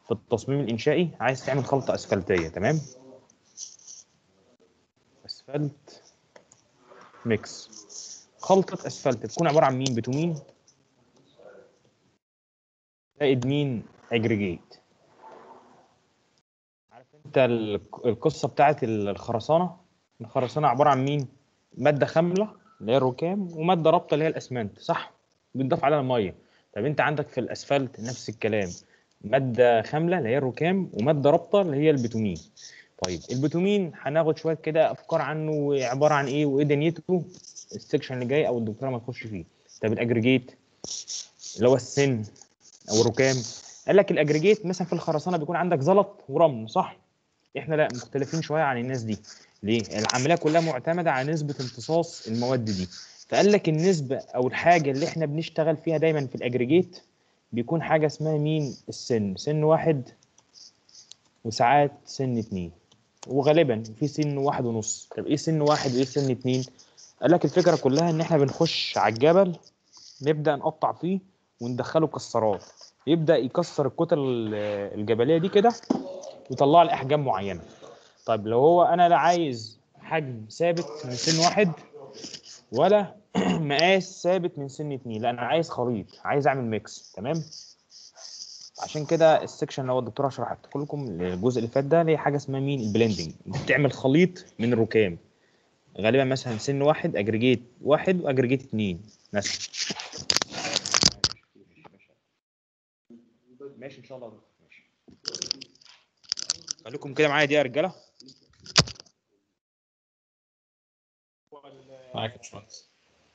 في التصميم الانشائي عايز تعمل خلطه اسفلتيه تمام اسفلت ميكس خلطه اسفلت بتكون عباره عن مين بتومين زائد مين اجريجيت عارف انت ال- القصه بتاعت الخرسانه الخرسانه عباره عن مين ماده خامله اللي هي الركام وماده رابطه اللي هي الاسمنت صح بيتضاف عليها الميه طب انت عندك في الاسفلت نفس الكلام ماده خامله اللي هي الركام وماده رابطه اللي هي البتومين طيب البتومين هناخد شويه كده افكار عنه عباره عن ايه وايه دنيته السكشن اللي جاي او الدكتوره ما تخش فيه طب الاجريجيت اللي هو السن او الركام قال لك الاجريجيت مثلا في الخرسانه بيكون عندك زلط ورمل صح احنا لا مختلفين شويه عن الناس دي ليه العمليه كلها معتمده على نسبه امتصاص المواد دي فقال لك النسبه او الحاجه اللي احنا بنشتغل فيها دايما في الاجريجيت بيكون حاجه اسمها مين السن سن واحد وساعات سن اتنين وغالبا في سن واحد ونص طب ايه سن واحد وايه سن اتنين قال لك الفكره كلها ان احنا بنخش على الجبل نبدا نقطع فيه وندخله كسرات يبدا يكسر الكتل ال- الجبليه دي كده ويطلع لي احجام معينه طيب لو هو انا لا عايز حجم ثابت من سن واحد ولا مقاس ثابت من سن اتنين لا انا عايز خليط عايز اعمل ميكس تمام عشان كده السكشن اللي هو الدكتور شرحت لكم الجزء اللي فات ده اللي هي حاجه اسمها مين البلندنج بتعمل خليط من الركام غالبا مثلا سن واحد اجريجيت واحد واجريجيت اتنين مثلا ماشي ان شاء الله ماشي خليكم كده معايا دي يا رجاله معاك يا باشمهندس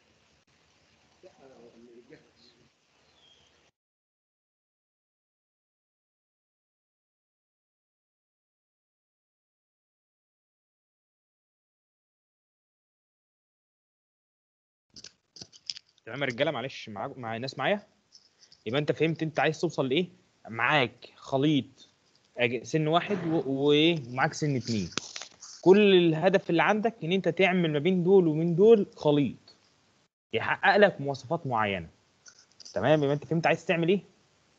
تمام يا رجاله معلش مع مع الناس معايا يبقى انت فهمت انت عايز توصل لايه معاك خليط أج- سن واحد و- وايه ومعاك سن اتنين كل الهدف اللي عندك ان انت تعمل ما بين دول ومن دول خليط يحقق لك مواصفات معينه تمام يبقى انت فهمت عايز تعمل ايه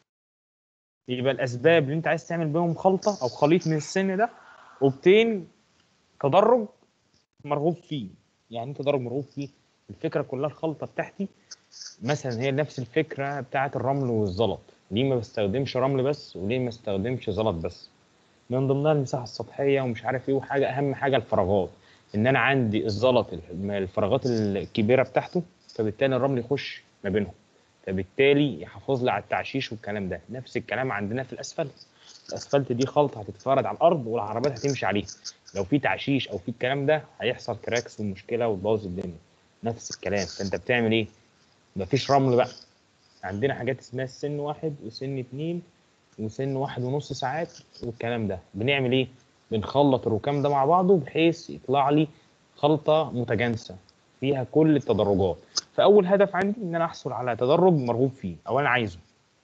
يبقى الاسباب اللي انت عايز تعمل بيهم خلطه او خليط من السن ده وبتين تدرج مرغوب فيه يعني ايه تدرج مرغوب فيه الفكره كلها الخلطه بتاعتي مثلا هي نفس الفكره بتاعت الرمل والزلط ليه ما بستخدمش رمل بس وليه ما استخدمش زلط بس من ضمنها المساحه السطحيه ومش عارف ايه وحاجه اهم حاجه الفراغات ان انا عندي الزلط الم- الفراغات الكبيره بتاعته فبالتالي الرمل يخش ما بينهم فبالتالي يحافظ لي على التعشيش والكلام ده نفس الكلام عندنا في الاسفلت الاسفلت دي خلطه هتتفرد على الارض والعربيات هتمشي عليها لو في تعشيش او في الكلام ده هيحصل كراكس ومشكله وتبوظ الدنيا نفس الكلام فانت بتعمل ايه مفيش رمل بقى عندنا حاجات اسمها سن واحد وسن اتنين وسن واحد ونص ساعات والكلام ده بنعمل ايه بنخلط الركام ده مع بعضه بحيث يطلع لي خلطه متجانسه فيها كل التدرجات فاول هدف عندي ان انا احصل على تدرج مرغوب فيه او انا عايزه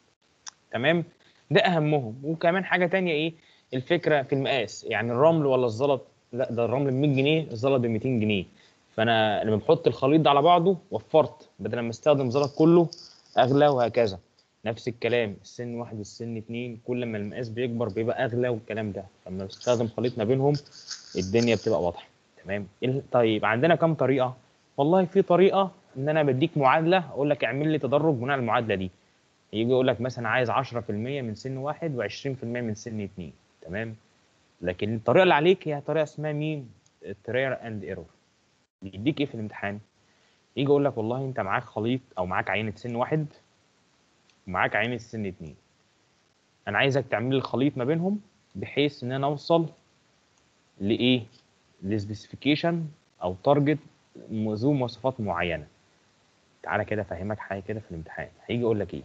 تمام ده اهمهم وكمان حاجه تانية ايه الفكره في المقاس يعني الرمل ولا الزلط لا ده الرمل ب 100 جنيه الزلط ب 200 جنيه فانا لما بحط الخليط ده على بعضه وفرت بدل ما استخدم زلط كله اغلى وهكذا نفس الكلام السن واحد والسن اتنين كل ما المقاس بيكبر بيبقى اغلى والكلام ده فلما بستخدم خليط ما بينهم الدنيا بتبقى واضحه تمام ال- طيب عندنا كام طريقه والله في طريقه ان انا بديك معادله اقول لك اعمل لي تدرج بناء على المعادله دي يجي يقول لك مثلا عايز 10% من سن واحد و20% من سن اتنين تمام لكن الطريقه اللي عليك هي طريقه اسمها مين ترير اند ايرور يديك ايه في الامتحان يجي يقول لك والله انت معاك خليط او معاك عينه سن واحد ومعاك عينه سن اتنين انا عايزك تعمل لي الخليط ما بينهم بحيث ان انا اوصل لايه لسبيسيفيكيشن او تارجت ذو مواصفات معينه تعالى كده افهمك حاجه كده في الامتحان هيجي يقول لك ايه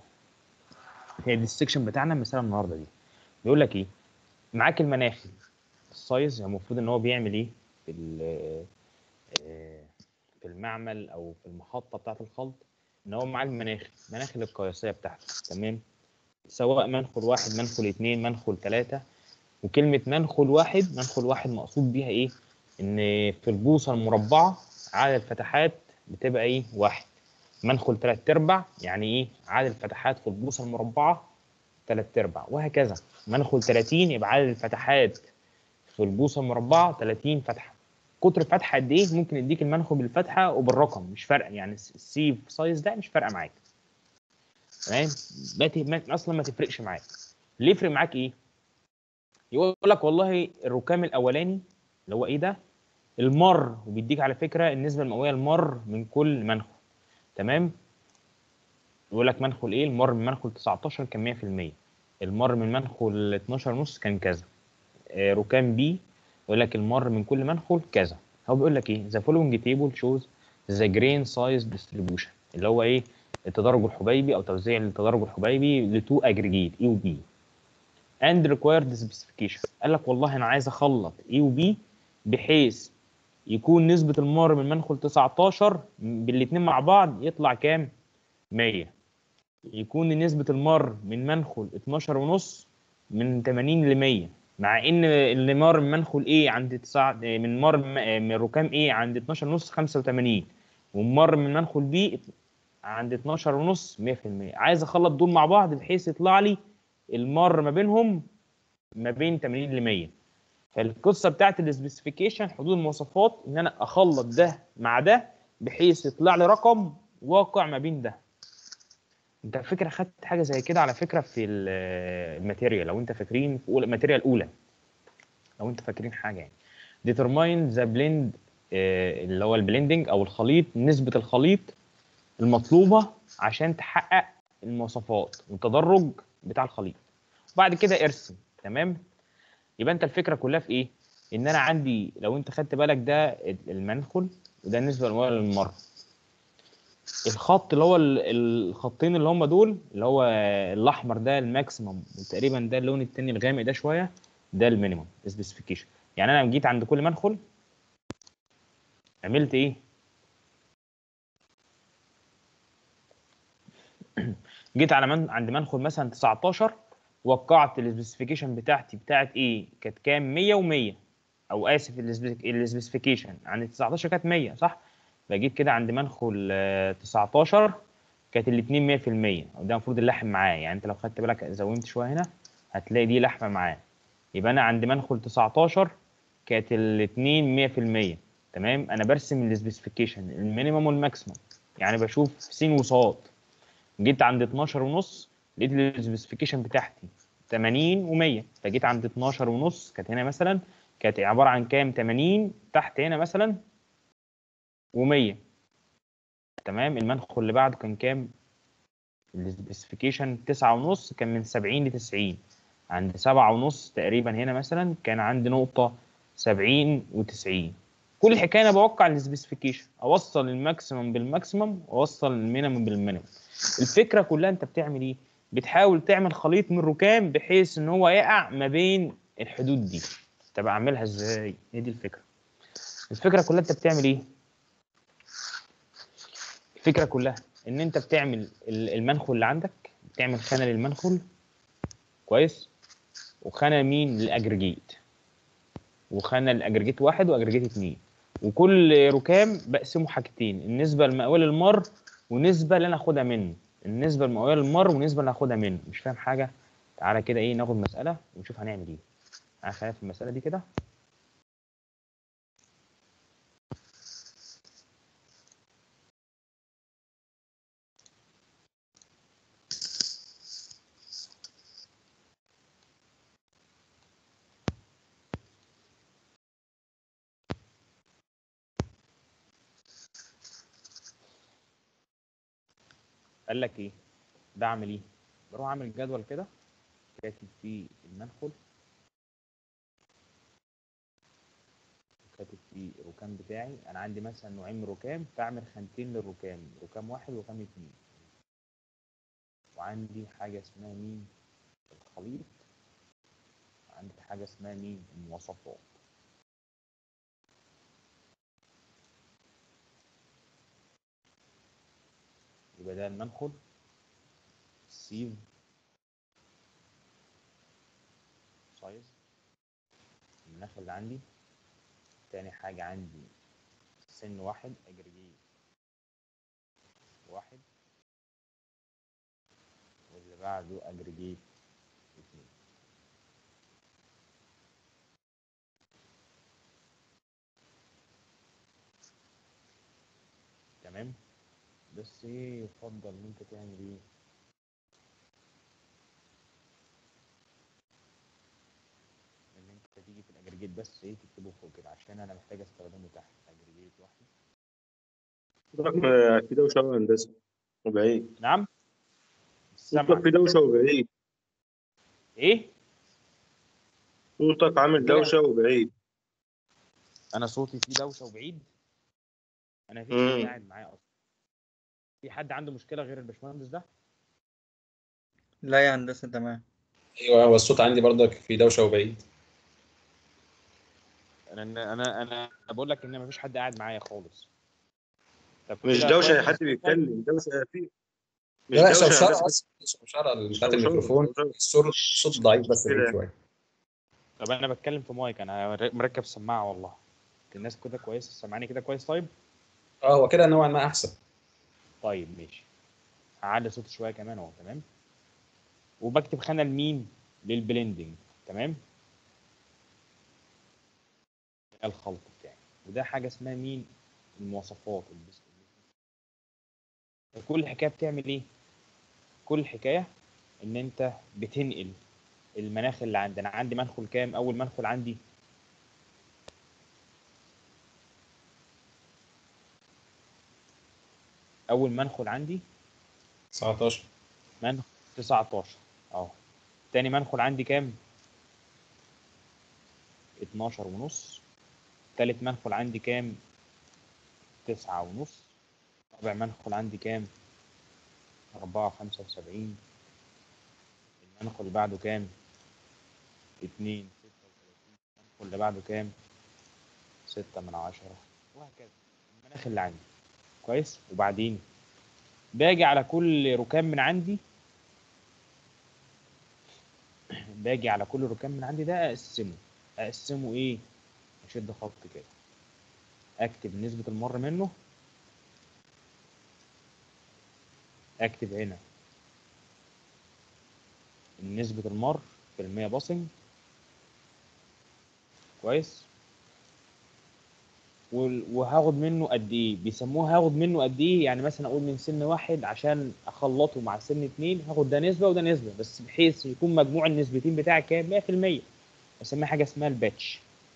هي دي السكشن بتاعنا مثلا النهارده دي بيقول لك ايه معاك المناخي السايز المفروض ان هو بيعمل ايه في ال- آه، في المعمل او في المحطه بتاعه الخلط ان هو معاه المناخ مناخ القياسيه بتاعته تمام سواء منخل واحد منخل اتنين منخل تلاته وكلمه منخل واحد منخل واحد مقصود بيها ايه ان في البوصه المربعه عدد الفتحات بتبقى ايه واحد منخل تلات ارباع يعني ايه عدد الفتحات في البوصه المربعه تلات ارباع وهكذا منخل 30 يبقى عدد الفتحات في البوصه المربعه 30 فتحه قطر فتحه قد ايه ممكن يديك المنخل بالفتحه وبالرقم مش فارقه يعني السي سايز ده مش فارقه معاك تمام ما ت- ما- اصلا ما تفرقش معاك اللي يفرق معاك ايه يقول لك والله الركام الاولاني اللي هو ايه ده المر وبيديك على فكره النسبه المئويه المر من كل منخل تمام يقول لك منخل ايه المر من منخل 19 كان 100% المر من منخل 12 ونص كان كذا آه، ركام بي يقول لك المر من كل منخل كذا هو بيقول لك ايه ذا فولوينج تيبل شوز ذا جرين سايز ديستريبيوشن اللي هو ايه التدرج الحبيبي او توزيع التدرج الحبيبي لتو اجريجيت اي وبي اند ريكوايرد سبيسيفيكيشن قال لك والله انا عايز اخلط اي وبي بحيث يكون نسبة المار من منخل 19 بالاثنين مع بعض يطلع كام؟ 100 يكون نسبة المار من منخل 12 ونص من 80 ل 100 مع ان اللي مار من منخل ايه عند 9 من مار م- من ركام ايه عند 12 ونص 85 ومر من منخل بي عند 12 ونص 100% عايز اخلط دول مع بعض بحيث يطلع لي المار ما بينهم ما بين 80 ل 100 فالقصه بتاعت السبيسيفيكيشن حدود المواصفات ان انا اخلط ده مع ده بحيث يطلع لي رقم واقع ما بين ده انت على فكره خدت حاجه زي كده على فكره في ال- الماتيريال لو انت فاكرين في اولى الماتيريال الاولى لو انت فاكرين حاجه يعني determine the blend آه، اللي هو البلندنج او الخليط نسبه الخليط المطلوبه عشان تحقق المواصفات والتدرج بتاع الخليط وبعد كده ارسم تمام يبقى انت الفكره كلها في ايه ان انا عندي لو انت خدت بالك ده المنخل وده النسبه المئويه للمره الخط اللي هو ال- الخطين اللي هم دول اللي هو الاحمر ده الماكسيمم وتقريبا ده اللون التاني الغامق ده شويه ده المينيمم سبيسيفيكيشن يعني انا جيت عند كل منخل عملت ايه جيت على من عند منخل مثلا 19 وقعت السبيسيفيكيشن بتاعتي بتاعت ايه كانت كام 100 و100 او اسف السبيسيفيكيشن عند 19 كانت 100 صح فجيت كده عند منخل آه، 19 كانت الاثنين 100% وده المفروض اللحم معاه يعني انت لو خدت بالك زومت شويه هنا هتلاقي دي لحمه معاه يبقى انا عند منخل 19 كانت الاثنين 100% تمام انا برسم السبيسيفيكيشن المينيمم والماكسيمم يعني بشوف س وصاد جيت عند 12 ونص لقيت السبيسيفيكيشن بتاعتي 80 و100 فجيت عند 12 ونص كانت هنا مثلا كانت عباره عن كام 80 تحت هنا مثلا و100 تمام المنخل اللي بعده كان كام السبيسيفيكيشن 9 ونص كان من 70 ل 90 عند 7 ونص تقريبا هنا مثلا كان عندي نقطة 70 و90 كل الحكايه انا بوقع السبيسيفيكيشن اوصل الماكسيمم بالماكسيمم واوصل المينيمم بالمينيمم الفكره كلها انت بتعمل ايه بتحاول تعمل خليط من ركام بحيث ان هو يقع ما بين الحدود دي طب اعملها ازاي هي دي الفكره الفكره كلها انت بتعمل ايه الفكره كلها ان انت بتعمل ال- المنخل اللي عندك بتعمل خانه للمنخل كويس وخانه مين للاجريجيت وخانه للاجريجيت واحد واجريجيت اتنين وكل ركام بقسمه حاجتين النسبه المئويه للمر ونسبه اللي انا اخدها منه النسبه المئويه للمر ونسبه اللي هاخدها منه مش فاهم حاجه تعالى كده ايه ناخد مساله ونشوف هنعمل ايه انا خلينا في المساله دي كده قال لك ايه بعمل ايه بروح اعمل جدول كده كاتب فيه المنخل كاتب فيه الركام بتاعي انا عندي مثلا نوعين من ركام فاعمل خانتين للركام ركام واحد وركام اتنين وعندي حاجه اسمها مين الخليط عندي حاجه اسمها مين المواصفات يبقى ده المنخل سيف سايز المناخ اللي عندي تاني حاجة عندي سن واحد اجريجيت واحد واللي بعده اجريجيت اتنين تمام بس ايه يفضل ان انت تعمل ايه ان انت تيجي في الاجريجيت بس ايه تكتبه فوق كده عشان انا محتاج استخدمه تحت اجريجيت واحد صوتك في دوشة أوي يا هندسة وبعيد نعم صوتك سامعك في دوشة وبعيد ايه صوتك عامل كده. دوشة وبعيد انا صوتي فيه دوشه وبعيد انا في مم. حد قاعد معايا اصلا في حد عنده مشكله غير الباشمهندس ده لا يا هندسة تمام ايوه هو الصوت عندي برضك في دوشه وبعيد انا انا انا انا بقول لك ان مفيش حد قاعد معايا خالص طب مش كده دوشة يا كويس؟ حد بيتكلم دوشة في مش لا لا دوشة يا شوشره هندسة بس شوشره بتاعت شوشرة، الميكروفون شوشرة. الصوت الصوت ضعيف بس كده. فيه شويه طب انا بتكلم في مايك انا مركب سماعه والله الناس كده كويس سامعاني كده كويس طيب اه هو كده نوعا ما احسن طيب ماشي هعلي صوتي شويه كمان اهو تمام وبكتب خانه لمين للبلندنج تمام الخلط بتاعي وده حاجه اسمها مين المواصفات البس- كل حكايه بتعمل ايه كل حكايه ان انت بتنقل المناخ اللي عندي انا عندي منخل كام اول منخل عندي اول منخل عندي 19 منخل 19 اه تاني منخل عندي كام 12 ونص تالت منخل عندي كام تسعة ونص رابع منخل عندي كام أربعة خمسة وسبعين المنخل اللي بعده كام اتنين ستة وتلاتين المنخل اللي بعده كام ستة من عشرة وهكذا المناخ اللي عندي كويس وبعدين باجي على كل ركام من عندي باجي على كل ركام من عندي ده اقسمه اقسمه ايه اشد خط كده اكتب نسبة المر منه اكتب هنا نسبة المر في المية باسنج كويس وال- وهاخد منه قد ايه بيسموها هاخد منه قد ايه يعني مثلا اقول من سن واحد عشان اخلطه مع سن اتنين هاخد ده نسبة وده نسبة بس بحيث يكون مجموع النسبتين بتاعي كام 100% بسميها حاجة اسمها الباتش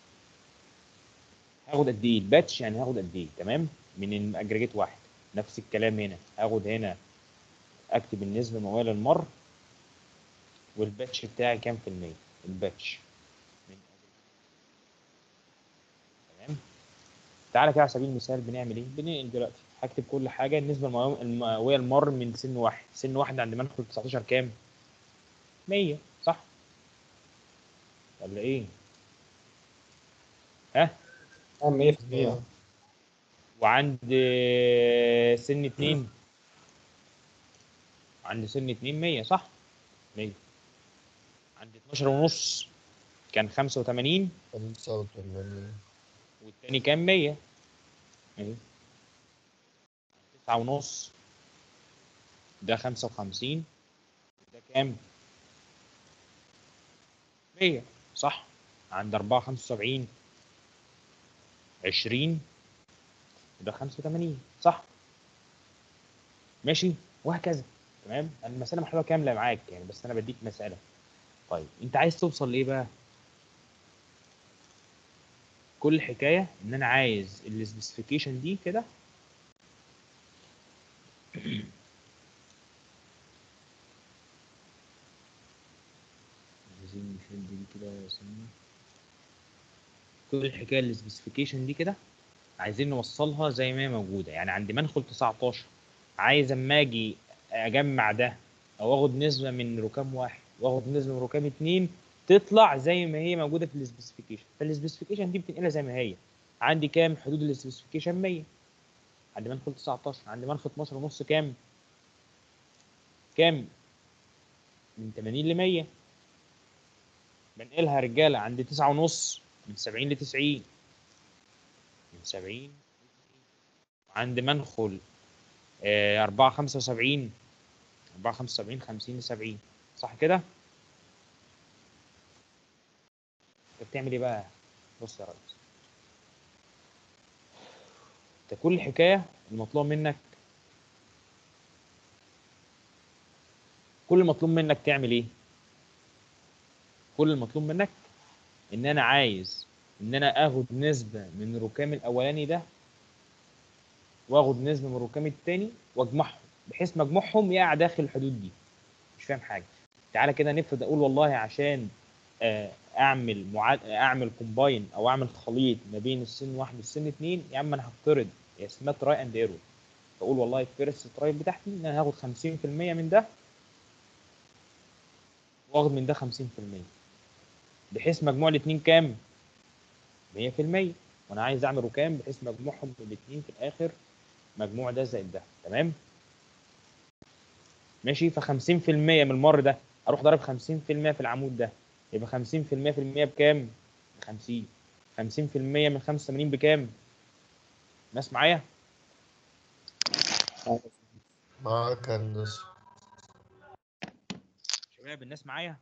هاخد قد ايه الباتش يعني هاخد قد ايه تمام من الاجريجيت واحد نفس الكلام هنا هاخد هنا اكتب النسبة المئوية للمر والباتش بتاعي كام في المية الباتش من تمام تعالى كده على سبيل المثال بنعمل ايه بننقل دلوقتي هكتب كل حاجة النسبة المئوية- المئوية للمر من سن واحد سن واحد عند منخل 19 كام 100 صح ولا ايه ها اه 100% وعند سن اتنين عند سن اتنين مية صح؟ مية عند اتناشر ونص كان خمسة وتمانين خمسة وثمانين والتاني كان مية اهي تسعة ونص ده خمسة وخمسين ده كام؟ مية صح عند أربعة خمسة وسبعين عشرين وده خمسة وتمانين صح ماشي وهكذا تمام المسألة محلولة كاملة معاك يعني بس أنا بديك مسألة طيب أنت عايز توصل لإيه بقى؟ كل حكاية إن أنا عايز السبيسيفيكيشن دي كده عايزين نشد دي كده يا سنة كل الحكاية السبيسيفيكيشن دي كده عايزين نوصلها زي ما هي موجودة يعني عند منخل 19 عايز اما اجي اجمع ده او اخد نسبة من ركام واحد واخد نسبة من ركام اتنين تطلع زي ما هي موجودة في السبيسيفيكيشن فالسبيسيفيكيشن دي بتنقلها زي ما هي عندي كام حدود السبيسيفيكيشن 100 عند منخل 19 عند منخل 12 ونص كام كام من 80 ل 100 بنقلها رجالة عند 9 ونص من 70 ل 90 من 70 عند منخل آه، 4 75 4 75 50 ل 70 صح كده؟ انت بتعمل ايه بقى بص يا ريس انت كل الحكايه المطلوب منك كل المطلوب منك تعمل ايه كل المطلوب منك ان انا عايز ان انا اخد نسبه من الركام الاولاني ده واخد نسبه من الركام التاني واجمعهم بحيث مجموعهم يقع داخل الحدود دي مش فاهم حاجه تعالى كده نفرض اقول والله عشان آه، اعمل معاد... اعمل كومباين او اعمل خليط ما بين السن واحد والسن اتنين يا عم انا هفترض هي اسمها تراي اند ايرور فاقول والله الفيرست تراي بتاعتي ان انا هاخد 50% من ده واخد من ده 50% بحيث مجموع الاتنين كام 100% وانا عايز اعمل ركام بحيث مجموعهم الاتنين في الاخر مجموع ده زائد ده تمام ماشي ف 50% من المر ده اروح ضارب 50% في العمود ده يبقى 50% في المية بكام؟ ب 50 50% من 85 بكام؟ ناس معايا؟ معاك يا هندسة شباب الناس معايا؟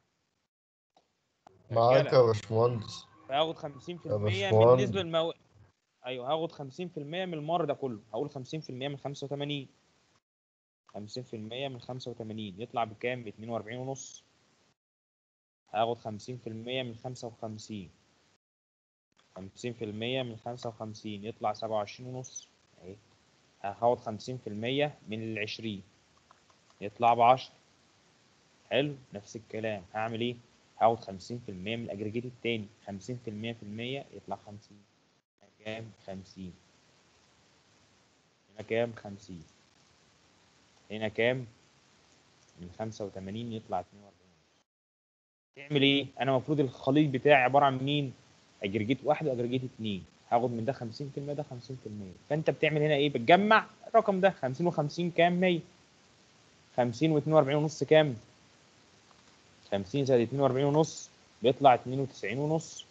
معاك رجالة. يا باشمهندس فهاخد 50% من باشمهندس. نسبة المو... ايوه هاخد 50% من المر ده كله هقول 50% من 85 50% من 85 يطلع بكام؟ ب 42 ونص هاخد 50% من 55 50% من 55 يطلع 27 ونص اهي هاخد 50% من ال 20 يطلع ب 10 حلو نفس الكلام هعمل ايه؟ هاخد 50% من الاجريجيت التاني 50% في المية يطلع 50 هنا كام؟ 50 هنا كام؟ 50 هنا كام؟ من 85 يطلع 42 تعمل ايه؟ انا المفروض الخليط بتاعي عباره عن مين؟ اجريجيت واحد واجريجيت اتنين هاخد من ده 50% ده 50% فانت بتعمل هنا ايه؟ بتجمع الرقم ده 50 و50 كام؟ 100 50 و42 ونص كام؟ 50 زائد 42 ونص بيطلع 92 ونص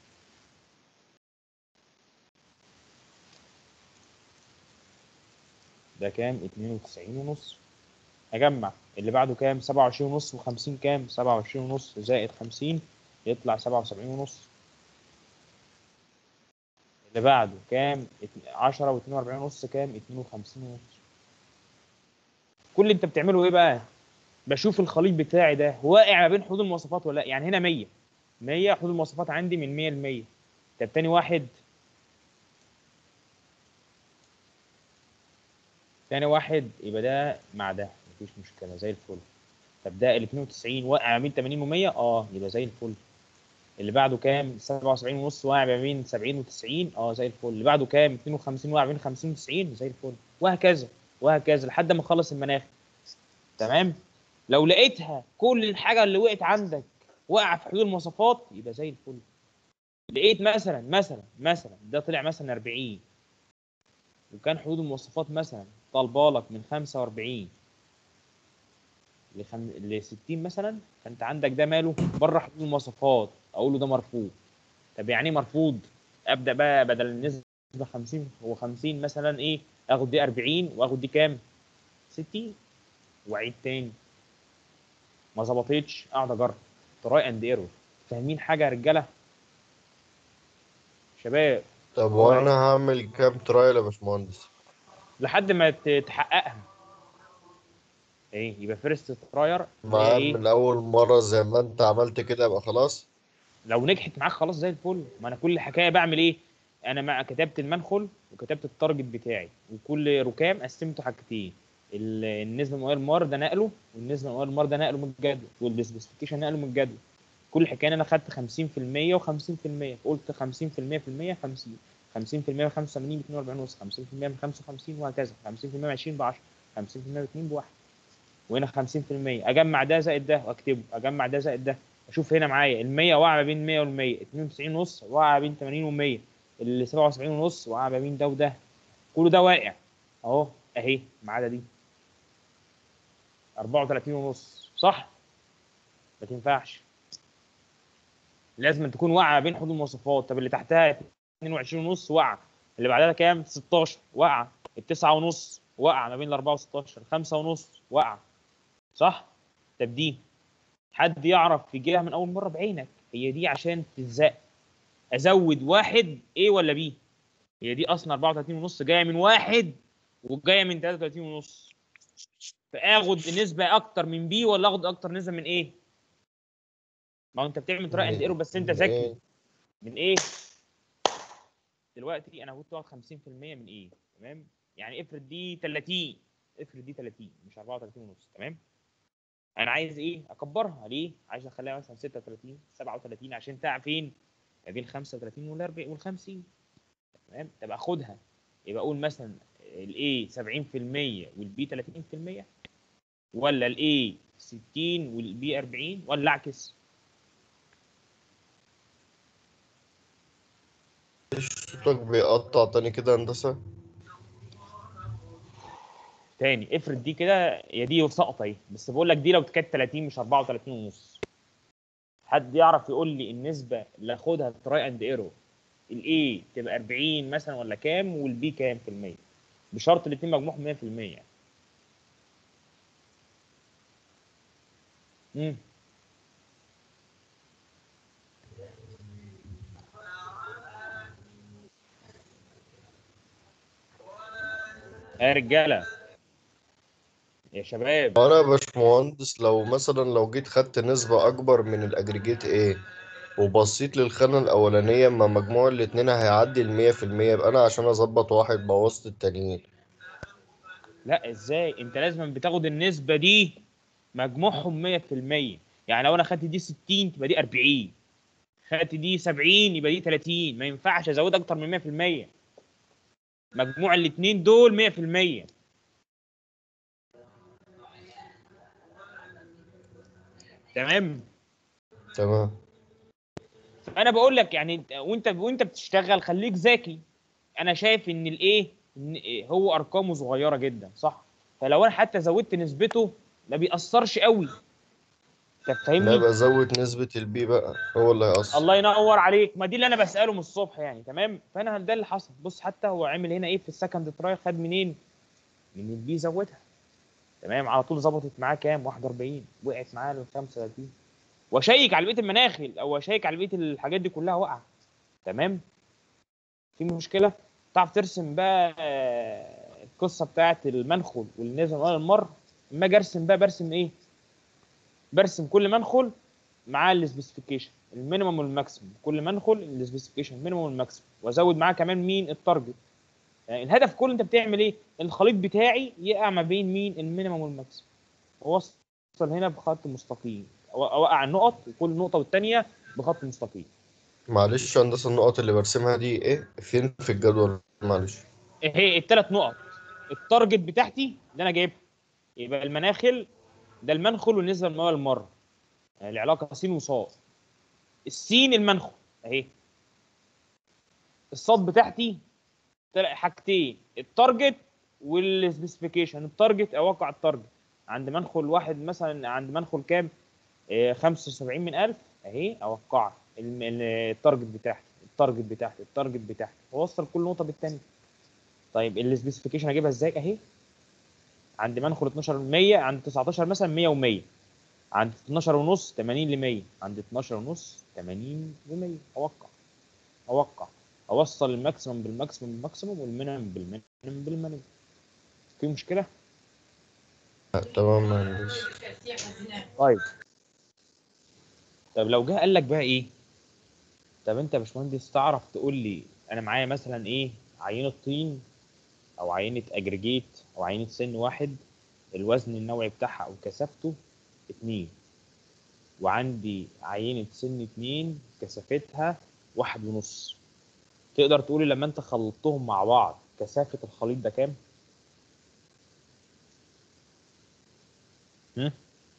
ده كام 92 ونص اجمع اللي بعده كام 27 ونص و50 كام 27 ونص زائد 50 يطلع 77 ونص اللي بعده كام 10 و42 ونص كام 52 ونص كل اللي انت بتعمله ايه بقى بشوف الخليط بتاعي ده واقع ما بين حدود المواصفات ولا لا يعني هنا 100 100 حدود المواصفات عندي من 100 ل 100 طب تاني واحد تاني واحد يبقى ده مع ده مفيش مشكله زي الفل طب ده ال 92 واقع ما بين 80 و 100 اه يبقى زي الفل اللي بعده كام 77 ونص واقع ما بين 70 و 90 اه زي الفل اللي بعده كام 52 واقع ما بين 50 و 90 زي الفل وهكذا وهكذا لحد ما اخلص المناخ تمام لو لقيتها كل الحاجه اللي وقعت عندك واقعه في حدود المواصفات يبقى زي الفل لقيت مثلا مثلا مثلا ده طلع مثلا 40 وكان حدود المواصفات مثلا طالبه لك من 45 ل خم... ل 60 مثلا فانت عندك ده ماله بره حدود المواصفات اقول له ده مرفوض طب يعني ايه مرفوض ابدا بقى بدل النسبه 50 هو 50 مثلا ايه اخد دي 40 واخد دي كام 60 واعيد تاني ما ظبطتش اقعد اجرب تراي اند ايرور فاهمين حاجه يا رجاله شباب طب وانا هعمل كام ترايل يا باشمهندس لحد ما ت- تحققها ايه يبقى فيرست تراير معاه ايه من اول مرة زي ما انت عملت كده يبقى خلاص لو نجحت معاك خلاص زي الفل ما انا كل حكايه بعمل ايه انا مع كتبت المنخل وكتبت التارجت بتاعي وكل ركام قسمته حاجتين ال- النسبه من المار ده نقله والنسبه من المار ده نقله من الجدول والسبيسيفيكيشن نقله من الجدول كل حكايه انا خدت 50% و50% قلت 50% في المية 50 50% من 85 ب 42 ونص 50% من 55 وهكذا 50% من 20 ب 10 50% من 2 بواحد وهنا 50% اجمع ده زائد ده واكتبه اجمع ده زائد ده اشوف هنا معايا ال 100 واقعه ما بين 100 وال 100 92 ونص واقعه ما بين 80 و 100 ال 77 ونص واقعه ما بين ده وده كله ده واقع اهو اهي ما عدا دي 34 ونص صح ما تنفعش لازم أن تكون واقعه بين حدود المواصفات طب اللي تحتها 22 ونص واقعه اللي بعدها كام 16 واقعه التسعة ونص واقعه ما بين ال 4 و 16 5 ونص واقعه صح طب دي حد يعرف يجيبها من اول مره بعينك هي دي عشان تتزق ازود واحد ايه ولا بي هي دي اصلا 34 ونص جايه من واحد وجايه من 33 ونص فاخد نسبه اكتر من بي ولا اخد اكتر نسبه من ايه ما هو انت بتعمل تراي اند ايرور بس انت من ذكي إيه؟ من ايه دلوقتي انا كنت واخد 50% من ايه تمام يعني افرض دي 30 افرض دي 30 مش 34 ونص تمام انا عايز ايه اكبرها ليه عايز اخليها مثلا 36 37 عشان تعرف فين ما بين 35 وال 40 وال 50 تمام طب اخدها يبقى اقول مثلا الاي 70% والبي 30% ولا الاي 60 والبي 40 ولا اعكس صوتك بيقطع تاني كده هندسة تاني افرض دي كده يا دي سقطه اهي بس بقول لك دي لو كانت 30 مش 34 ونص حد يعرف يقول لي النسبه اللي اخدها تراي اند ايرو الاي تبقى 40 مثلا ولا كام والبي كام في المية بشرط الاثنين مجموعهم 100% يعني امم يا رجاله يا شباب انا يا باشمهندس لو مثلا لو جيت خدت نسبة اكبر من الاجريجيت ايه وبصيت للخانة الاولانية ما مجموع الاتنين هيعدي المية في المية يبقى انا عشان اظبط واحد بوظت التانيين لا ازاي انت لازم بتاخد النسبه دي مجموعهم 100% يعني لو انا خدت دي 60 تبقى دي 40 خدت دي 70 يبقى دي 30 ما ينفعش ازود اكتر من 100% مجموع الاثنين دول 100% تمام تمام فانا بقول لك يعني انت- وانت وانت بتشتغل خليك ذكي انا شايف ان الايه إن إيه هو ارقامه صغيره جدا صح فلو انا حتى زودت نسبته ما بيأثرش قوي انت لا فاهمني يبقى زود نسبة البي بقى هو اللي هيأثر الله ينور عليك ما دي اللي انا بساله من الصبح يعني تمام فانا ده اللي حصل بص حتى هو عامل هنا ايه في السكند تراي خد منين من البي زودها تمام على طول ظبطت معاه كام 41 وقعت معاه ل 35 واشيك على بقيه المناخل او اشيك على بقيه الحاجات دي كلها واقعه تمام في مشكله تعرف ترسم بقى آه، القصه بتاعت المنخل والنزل ولا المر اما اجي ارسم بقى برسم ايه برسم كل منخل معاه السبيسيفيكيشن المينيمم والماكسيمم كل منخل السبيسيفيكيشن المينيمم والماكسيمم وازود معاه كمان مين التارجت يعني الهدف كله انت بتعمل ايه الخليط بتاعي يقع ما بين مين المينيمم والماكسيمم ووصل هنا بخط مستقيم أو- اوقع النقط وكل نقطه والثانيه بخط مستقيم معلش هندسة النقط اللي برسمها دي ايه فين في الجدول معلش هي الثلاث نقط التارجت بتاعتي اللي انا جايبها يبقى المناخل ده المنخل والنسبه المئويه للمره يعني العلاقه س وصاد السين المنخل اهي الصاد بتاعتي تل- حاجتين التارجت والسبيسيفيكيشن التارجت اوقع التارجت عند منخل واحد مثلا عند منخل كام آه، 75 من 1000 اهي اوقعها الم- ال- التارجت بتاعتي التارجت بتاعتي التارجت بتاعتي واوصل كل نقطه بالثانيه طيب السبيسيفيكيشن اجيبها ازاي اهي عند منخل 12 100 عند 19 مثلا 100 و100 عند 12 ونص 80 ل 100 عند 12 ونص 80 ل 100 اوقع اوقع اوصل الماكسيمم بالماكسيمم بالماكسيمم والمينيمم بالمينيمم بالمينيمم في مشكله تمام يا هندسة طيب طب لو جه قال لك بقى ايه طب انت يا باشمهندس تعرف تقول لي انا معايا مثلا ايه عينه طين او عينه اجريجيت او عينه سن واحد الوزن النوعي بتاعها او كثافته اتنين وعندي عينه سن اتنين كثافتها واحد ونص تقدر تقولي لما انت خلطتهم مع بعض كثافه الخليط ده كام؟ هم؟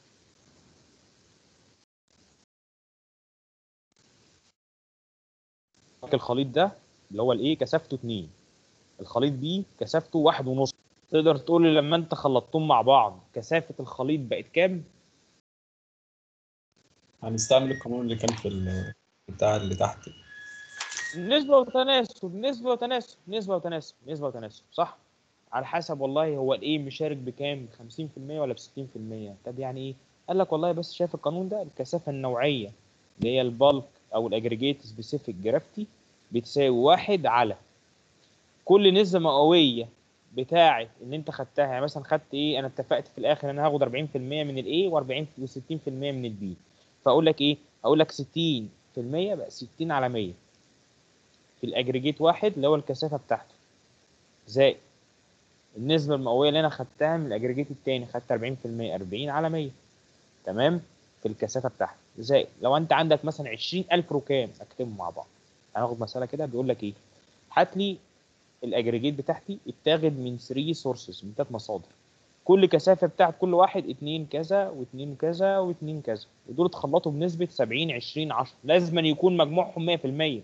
الخليط ده اللي هو الايه كثافته 2 الخليط بي كثافته واحد ونص تقدر تقول لي لما انت خلطتهم مع بعض كثافه الخليط بقت كام هنستعمل القانون اللي كان في ال- بتاع اللي تحت نسبه وتناسب نسبه وتناسب نسبه وتناسب نسبه وتناسب صح على حسب والله هو الايه مشارك بكام 50% ولا ب 60% طب يعني ايه قال لك والله بس شايف القانون ده الكثافه النوعيه اللي هي البالك او الاجريجيت سبيسيفيك جرافيتي بتساوي واحد على كل نسبه مئويه بتاعه ان انت خدتها يعني مثلا خدت ايه انا اتفقت في الاخر ان انا هاخد 40% من الاي و40 و60% من البي فاقول لك ايه اقول لك 60% بقى 60 على 100 في الاجريجيت واحد اللي هو الكثافه بتاعته زائد النسبه المئويه اللي انا خدتها من الاجريجيت التاني خدت 40% 40 على 100 تمام في الكثافه بتاعته زائد لو انت عندك مثلا 20000 ركام اكتبهم مع بعض هناخد مساله كده بيقول لك ايه هات لي الاجريجيت بتاعتي اتاخد من 3 سورسز من ثلاث مصادر كل كثافه بتاعت كل واحد 2 كذا و2 كذا و2 كذا ودول اتخلطوا بنسبه 70 20 10 لازم أن يكون مجموعهم 100%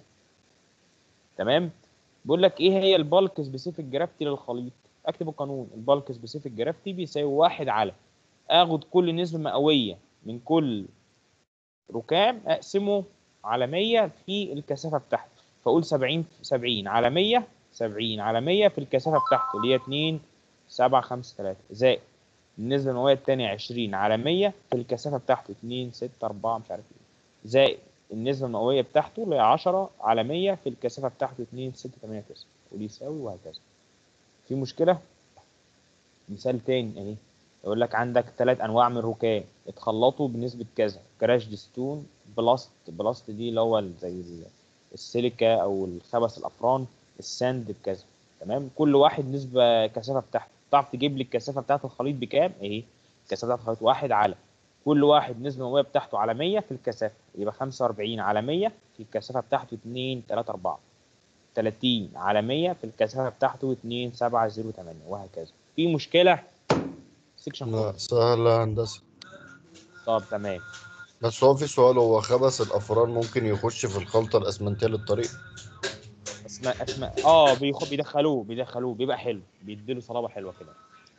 تمام بيقول لك ايه هي البالك سبيسيفيك جرافيتي للخليط اكتب القانون البالك سبيسيفيك جرافيتي بيساوي واحد على اخد كل نسبه مئويه من كل ركام اقسمه على 100 في الكثافه بتاعته فاقول 70 70 على 100 70 على 100 في الكثافه بتاعته اللي هي 2 7 5 3 زائد النسبه المئويه الثانيه 20 على 100 في الكثافه بتاعته 2 6 4 مش عارف ايه زائد النسبه المئويه بتاعته اللي هي 10 على 100 في الكثافه بتاعته 2 6 8 9 ودي يساوي وهكذا في مشكله مثال تاني اهي يقول لك عندك ثلاث انواع من الركام اتخلطوا بنسبه كذا كراش ستون بلاست بلاست دي اللي هو زي ال- السيليكا او الخبث الافران الساند بكذا تمام كل واحد نسبه كثافه بتاعته تعرف تجيب لي الكثافه بتاعت الخليط بكام اهي الكثافه بتاعت الخليط واحد على كل واحد نسبه مئويه بتاعته على 100 في الكثافه يبقى 45 على 100 في الكثافه بتاعته 2 3 4 30 على 100 في الكثافه بتاعته 2 7 0 8 وهكذا في مشكله سيكشن لا خالص سهلة هندسة طب تمام بس هو في سؤال هو خبث الأفران ممكن يخش في الخلطة الأسمنتية للطريق اسماء اسماء اه بيخ... بيدخلوه بيدخلوه بيبقى حلو بيديله صلابه حلوه كده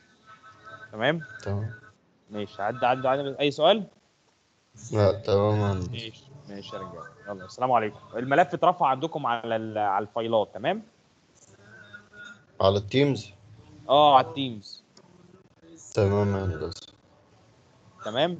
تمام تمام ماشي عدى عدى عدى اي سؤال لا تمام يا هندسة ماشي ماشي يا رجاله يلا السلام عليكم الملف اترفع عندكم على ال... على الفايلات تمام على التيمز اه على التيمز تمام يا هندسة تمام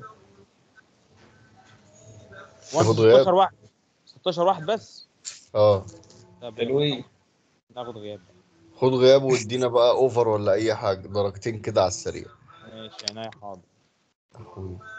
تاخد 16 غياب واحد 16 واحد بس اه طب حلوين ناخد غياب خد غياب وادينا بقى اوفر ولا اي حاجة درجتين كده على السريع ماشي انا حاضر أخوي.